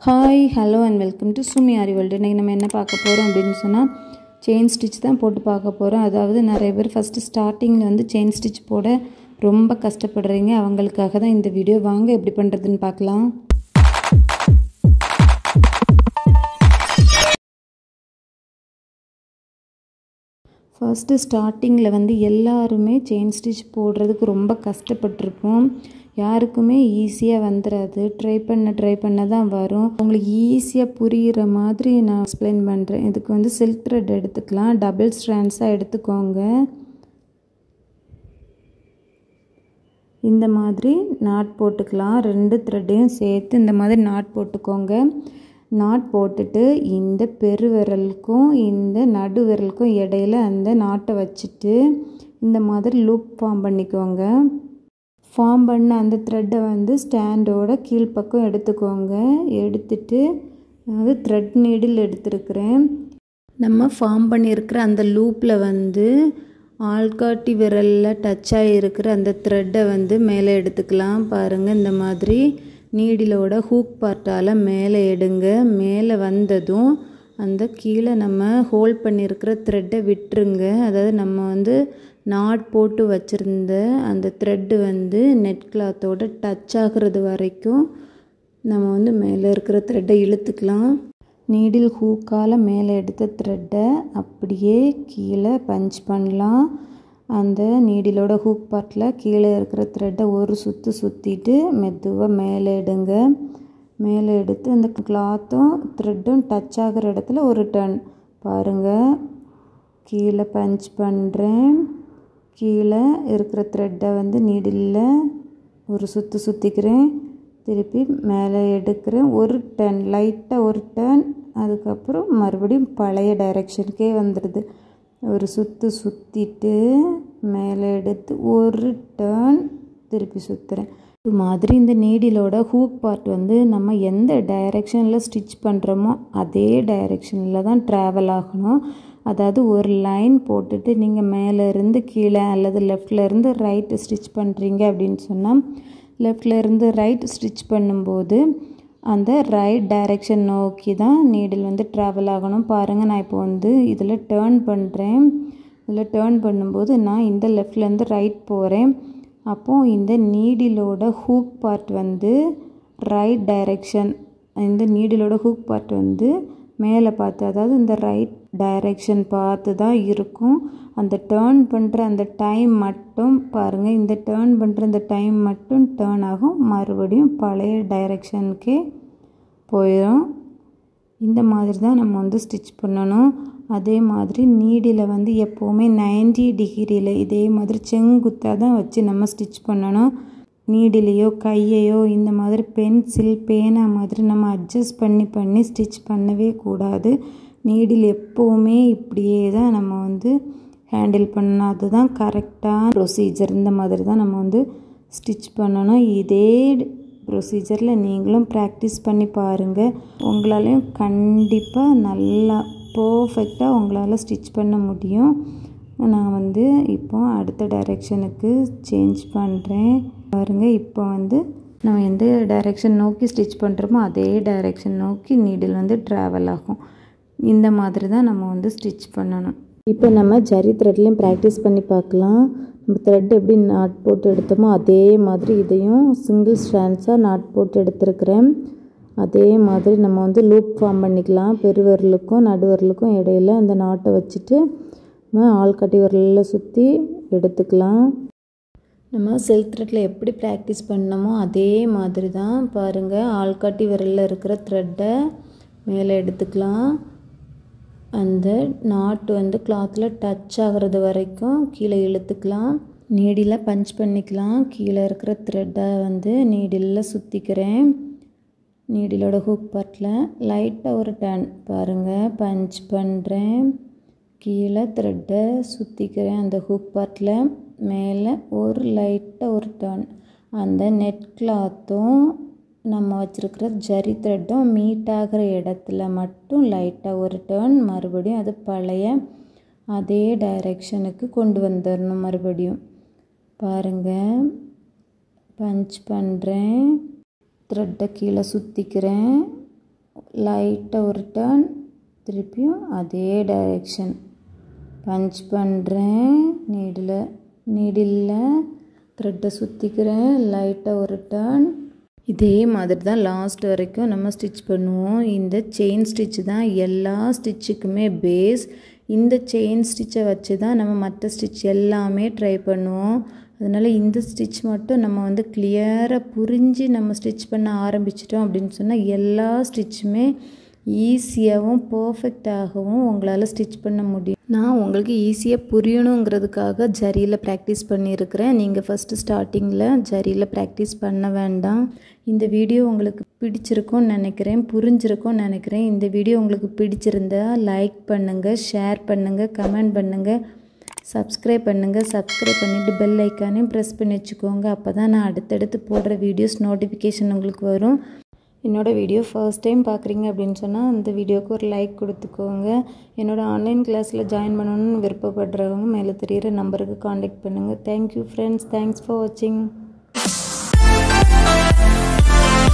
hi hello and welcome to Sumi Aari world இன்றைக்கி நம்ம என்ன பார்க்க போகிறோம் அப்படின்னு சொன்னால் செயின் ஸ்டிச் தான் போட்டு பார்க்க போகிறோம் அதாவது நிறைய பேர் ஃபஸ்ட்டு ஸ்டார்டிங்கில் வந்து செயின் ஸ்டிச் போட ரொம்ப கஷ்டப்படுறீங்க அவங்களுக்காக தான் இந்த வீடியோ வாங்க எப்படி பண்ணுறதுன்னு பார்க்கலாம் ஃபஸ்ட்டு ஸ்டார்டிங்கில் வந்து எல்லாருமே செயின் ஸ்டிச் போடுறதுக்கு ரொம்ப கஷ்டப்பட்டிருப்போம் யாருக்குமே ஈஸியாக வந்துடாது ட்ரை பண்ண ட்ரை பண்ண தான் வரும் உங்களுக்கு ஈஸியாக புரிகிற மாதிரி நான் எக்ஸ்பிளைன் பண்ணுறேன் இதுக்கு வந்து சில்க் த்ரெட் எடுத்துக்கலாம் டபுள் ஸ்ட்ராண்ட்ஸாக எடுத்துக்கோங்க இந்த மாதிரி நாட் போட்டுக்கலாம் ரெண்டு த்ரெட்டையும் சேர்த்து இந்த மாதிரி நாட் போட்டுக்கோங்க நாட் போட்டுட்டு இந்த பெரு விரலுக்கும் இந்த நடு விரலுக்கும் இடையில அந்த நாட்டை வச்சுட்டு இந்த மாதிரி லூப் ஃபார்ம் பண்ணிக்கோங்க ஃபார்ம் பண்ண அந்த த்ரெட்டை வந்து ஸ்டாண்டோட கீழ்ப்பக்கம் எடுத்துக்கோங்க எடுத்துட்டு அதாவது த்ரெட் நீடில் எடுத்துருக்கிறேன் நம்ம ஃபார்ம் பண்ணியிருக்கிற அந்த லூப்பில் வந்து ஆள்காட்டி விரலில் டச் ஆகிருக்கிற அந்த த்ரெட்டை வந்து மேலே எடுத்துக்கலாம் பாருங்கள் இந்த மாதிரி நீடிலோட ஹூக் பார்ட்டால் மேலே எடுங்க மேலே வந்ததும் அந்த கீழே நம்ம ஹோல்ட் பண்ணியிருக்கிற த்ரெட்டை விட்டுருங்க அதாவது நம்ம வந்து நாட் போட்டு வச்சுருந்த அந்த த்ரெட்டு வந்து நெட் கிளாத்தோட டச் ஆகிறது வரைக்கும் நம்ம வந்து மேலே இருக்கிற த்ரெட்டை இழுத்துக்கலாம் நீடில் ஹூக்கால் மேலே எடுத்த த்ரெட்டை அப்படியே கீழே பஞ்ச் பண்ணலாம் அந்த நீடிலோட ஹூக் பார்ட்டில் கீழே இருக்கிற த்ரெட்டை ஒரு சுற்று சுற்றிட்டு மெதுவாக மேலே எடுங்க மேலே எடுத்து அந்த கிளாத்தும் த்ரெட்டும் டச் ஆகிற இடத்துல ஒரு டன் பாருங்கள் கீழே பஞ்ச் பண்ணுறேன் கீழே இருக்கிற த்ரெட்டை வந்து நீடில் ஒரு சுற்று சுற்றிக்கிறேன் திருப்பி மேலே எடுக்கிறேன் ஒரு டன் லைட்டாக ஒரு டன் அதுக்கப்புறம் மறுபடியும் பழைய டைரெக்ஷனுக்கே வந்துடுது ஒரு சுற்று சுற்றிட்டு மேலே எடுத்து ஒரு டேர்ன் திருப்பி சுற்றுறேன் இது மாதிரி இந்த நீடிலோட ஹூக் பார்ட் வந்து நம்ம எந்த டைரெக்ஷனில் ஸ்டிச் பண்ணுறோமோ அதே டைரெக்ஷனில் தான் ட்ராவல் ஆகணும் அதாவது ஒரு லைன் போட்டுட்டு நீங்கள் மேலேருந்து கீழே அல்லது லெஃப்ட்லேருந்து ரைட்டு ஸ்டிச் பண்ணுறீங்க அப்படின்னு சொன்னால் லெஃப்ட்லேருந்து ரைட் ஸ்டிச் பண்ணும்போது அந்த ரைட் டைரெக்ஷன் நோக்கி தான் நீடில் வந்து ட்ராவல் ஆகணும் பாருங்கள் நான் இப்போ வந்து இதில் டேர்ன் பண்ணுறேன் இதில் டேர்ன் பண்ணும்போது நான் இந்த லெஃப்ட்லேருந்து ரைட் போகிறேன் அப்போது இந்த நீடிலோட ஹூக் பார்ட் வந்து ரைட் டைரெக்ஷன் இந்த நீடிலோட ஹூக் பார்ட் வந்து மேலே பார்த்து அதாவது இந்த ரைட் டைரெக்ஷன் பார்த்து தான் இருக்கும் அந்த டேர்ன் பண்ணுற அந்த டைம் மட்டும் பாருங்கள் இந்த டேர்ன் பண்ணுற இந்த டைம் மட்டும் டேர்ன் ஆகும் மறுபடியும் பழைய டைரெக்ஷனுக்கே போயிடும் இந்த மாதிரி தான் நம்ம வந்து ஸ்டிச் பண்ணணும் அதே மாதிரி நீடில் வந்து எப்போவுமே நைன்டி டிகிரியில் இதே மாதிரி செங்குத்தாக தான் வச்சு நம்ம ஸ்டிச் பண்ணணும் நீடிலையோ கையையோ இந்த மாதிரி பென்சில் பேனா மாதிரி நம்ம அட்ஜஸ்ட் பண்ணி பண்ணி ஸ்டிச் பண்ணவே கூடாது நீடில் எப்போவுமே இப்படியே தான் நம்ம வந்து ஹேண்டில் பண்ணணும் அதுதான் கரெக்டான ப்ரொசீஜர் இந்த மாதிரி தான் நம்ம வந்து ஸ்டிச் பண்ணணும் இதே ப்ரொசீஜரில் நீங்களும் ப்ராக்டிஸ் பண்ணி பாருங்கள் உங்களாலையும் கண்டிப்பாக நல்லா பர்ஃபெக்டாக உங்களால் ஸ்டிச் பண்ண முடியும் நான் வந்து இப்போ அடுத்த டைரெக்ஷனுக்கு சேஞ்ச் பண்ணுறேன் பாருங்கள் இப்போ வந்து நம்ம எந்த டைரெக்ஷன் நோக்கி ஸ்டிச் பண்ணுறோமோ அதே டைரெக்ஷன் நோக்கி நீடில் வந்து ட்ராவல் ஆகும் இந்த மாதிரி தான் நம்ம வந்து ஸ்டிச் பண்ணணும் இப்போ நம்ம ஜரி த்ரெட்லேயும் ப்ராக்டிஸ் பண்ணி பார்க்கலாம் நம்ம த்ரெட் எப்படி நாட் போட்டு எடுத்தோமோ அதே மாதிரி இதையும் சிங்கிள் ஸ்டாண்ட்ஸாக நாட் போட்டு எடுத்துருக்கிறேன் அதே மாதிரி நம்ம வந்து லூப் ஃபார்ம் பண்ணிக்கலாம் பெருவரலுக்கும் நடுவரலுக்கும் இடையில அந்த நாட்டை வச்சுட்டு நம்ம ஆள்கட்டி விரலில் சுற்றி எடுத்துக்கலாம் நம்ம செல்க் த்ரெட்டில் எப்படி ப்ராக்டிஸ் பண்ணமோ அதே மாதிரி தான் பாருங்கள் ஆள்காட்டி விரலில் இருக்கிற த்ரெட்டை மேலே எடுத்துக்கலாம் அந்த நாட்டு வந்து கிளாத்தில் டச் ஆகிறது வரைக்கும் கீழே இழுத்துக்கலாம் நீடில் பஞ்ச் பண்ணிக்கலாம் கீழே இருக்கிற த்ரெட்டை வந்து நீடிலில் சுற்றிக்கிறேன் நீடிலோட ஹூக் பார்ட்டில் லைட்டாக ஒரு டர்ன் பாருங்கள் பஞ்ச் பண்ணுறேன் கீழே த்ரெட்டை சுற்றிக்கிறேன் அந்த ஹூக் பார்ட்டில் மேலே ஒரு லைட்டாக ஒரு டர்ன் அந்த நெட் கிளாத்தும் நம்ம வச்சுருக்கிற ஜரி த்ரெட்டும் மீட் ஆகிற இடத்துல மட்டும் லைட்டாக ஒரு டேர்ன் மறுபடியும் அது பழைய அதே டைரெக்ஷனுக்கு கொண்டு வந்துடணும் மறுபடியும் பாருங்கள் பஞ்ச் பண்ணுறேன் த்ரெட்டை கீழே சுற்றிக்கிறேன் லைட்டாக ஒரு டர்ன் திருப்பியும் அதே டைரெக்ஷன் பஞ்ச் பண்ணுறேன் நீடில் நீடில் த்ரெட்டை சுற்றிக்கிறேன் லைட்டாக ஒரு டர்ன் இதே மாதிரி தான் லாஸ்ட் வரைக்கும் நம்ம ஸ்டிச் பண்ணுவோம் இந்த செயின் ஸ்டிச் தான் எல்லா ஸ்டிச்சுக்குமே பேஸ் இந்த செயின் ஸ்டிச்சை வச்சு தான் நம்ம மற்ற ஸ்டிச் எல்லாமே ட்ரை பண்ணுவோம் அதனால் இந்த ஸ்டிச் மட்டும் நம்ம வந்து கிளியராக புரிஞ்சு நம்ம ஸ்டிச் பண்ண ஆரம்பிச்சிட்டோம் அப்படின்னு சொன்னால் எல்லா ஸ்டிச்சுமே ஈஸியாகவும் பர்ஃபெக்டாகவும் உங்களால் ஸ்டிச் பண்ண முடியும் நான் உங்களுக்கு ஈஸியாக புரியணுங்கிறதுக்காக ஜரியில் ப்ராக்டிஸ் பண்ணியிருக்கிறேன் நீங்கள் ஃபஸ்ட்டு ஸ்டார்டிங்கில் ஜரியில் ப்ராக்டிஸ் பண்ண வேண்டாம் இந்த வீடியோ உங்களுக்கு பிடிச்சிருக்கும்னு நினைக்கிறேன் புரிஞ்சிருக்கும்னு நினைக்கிறேன் இந்த வீடியோ உங்களுக்கு பிடிச்சிருந்தா லைக் பண்ணுங்கள் ஷேர் பண்ணுங்கள் கமெண்ட் பண்ணுங்கள் சப்ஸ்கிரைப் பண்ணுங்கள் சப்ஸ்கிரைப் பண்ணிவிட்டு பெல் ஐக்கானையும் ப்ரெஸ் பண்ணி வச்சுக்கோங்க அப்போ தான் நான் அடுத்தடுத்து போடுற வீடியோஸ் நோட்டிஃபிகேஷன் உங்களுக்கு வரும் என்னோடய வீடியோ ஃபர்ஸ்ட் டைம் பார்க்குறீங்க அப்படின்னு சொன்னால் அந்த வீடியோவுக்கு ஒரு லைக் கொடுத்துக்கோங்க என்னோடய ஆன்லைன் கிளாஸில் ஜாயின் பண்ணணும்னு விருப்பப்படுறவங்க மேலே தெரிகிற நம்பருக்கு காண்டாக்ட் பண்ணுங்கள் தேங்க்யூ ஃப்ரெண்ட்ஸ் தேங்க்ஸ் ஃபார் வாட்சிங்